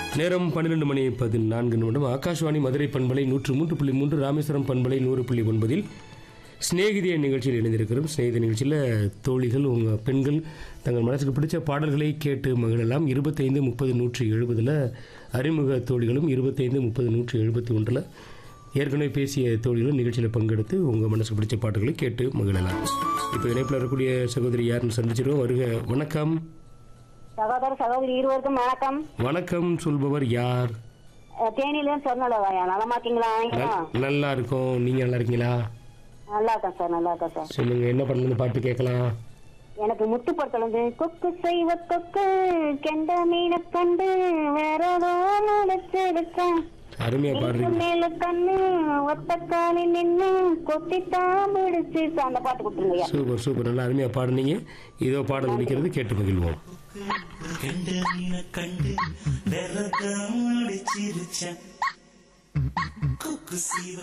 நேரம் பன்னிரெண்டு மணி பதினான்கு நிமிடம் ஆகாஷ்வாணி மதுரை பண்பலை நூற்று மூன்று புள்ளி மூன்று ராமேஸ்வரம் பண்பலை நூறு புள்ளி ஒன்பதில் சிநேகிதிய நிகழ்ச்சியில் இணைந்திருக்கிறோம் சிநேகித நிகழ்ச்சியில் தோழிகள் உங்கள் பெண்கள் தங்கள் மனசுக்கு பிடிச்ச பாடல்களை கேட்டு மகிழலாம் இருபத்தைந்து முப்பது நூற்றி எழுபதில் அறிமுக தோழிகளும் இருபத்தைந்து முப்பது நூற்றி எழுபத்தி ஒன்றில் ஏற்கனவே பேசிய தோழிகளும் நிகழ்ச்சியில் பங்கெடுத்து உங்கள் மனசுக்கு பிடிச்ச பாடல்களை கேட்டு மகிழலாம் இப்போ இணைப்பில் வரக்கூடிய சகோதரி யாருன்னு சந்திச்சிருவோம் வருக வணக்கம் சகோதர சகோதரி இருவருக்கும் வணக்கம் வணக்கம் சொல்பவர் யார் அஹ் தேனியிலேருந்து சொன்னலவாயா நலமா இருக்கீங்களா நல்- நல்லா இருக்கோம் நீங்க நல்லா இருக்கீங்களா நல்லா இருக்கேன் சார் நல்லா இருக்கேன் சார் சொல்லுங்க என்ன பண்ணல பாட்டு கேட்கலாம் எனக்கு முத்து படத்துல வந்து கொக்கு செய்வ கொக்கு கெண்ட மீனை கண்டு வேற ஏதோ நினைச்சிருக்கேன் அருமையா பாடுறீங்க மேல கண்ணு ஒத்த காலி நின்னு கொத்தித்தான் பிடிச்சு அந்த பாட்டு கொடுத்துருங்கய்யா சூப்பர் சூப்பர் நல்லா அருமையா பாடுனீங்க இதோ பாடல் முடிக்கிறது கேட்டு மகிழ்வோம் கண்டு மீனை கண்டு விரதம் அடிச்சிருச்சேன் கொக்கு சீவ